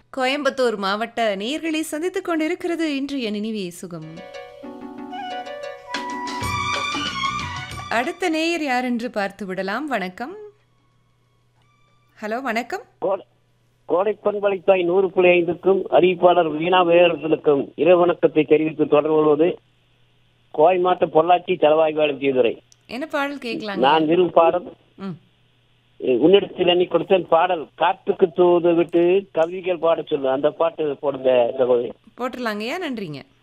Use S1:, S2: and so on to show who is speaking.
S1: கோயம்புத்தூர் மாவட்ட நேயர்களை சந்தித்துக் கொண்டிருக்கிறது இன்றைய நினைவே சுகம் அடுத்த நேயர் யார் என்று பார்த்து விடலாம் வணக்கம் ஹலோ வணக்கம்
S2: கோடை- கோடை பண்பலைத்தாய் நூறு புள்ளி ஐந்துக்கும் அறிவிப்பாளர் வீணா வேரர்களுக்கும் இறைவணக்கத்தை தெரிவித்து தொடர்பு கொள்வது கோவை மாவட்டம் பொள்ளாச்சி தலவாய் வேலம் செய்துரை
S1: என்ன பாடல் கேட்கலாங்க
S2: நான் விரும்பும் பாடல்
S1: ம்
S2: அஹ், உன்னிடத்தில் எண்ணி கொடுத்தேன் பாடல் காற்றுக்கு தூது விட்டு கவிதைகள் பாட சொல்லு அந்த பாட்டு போடுங்க சகோதரி
S1: போட்டுடலாங்கய்யா நன்றிங்க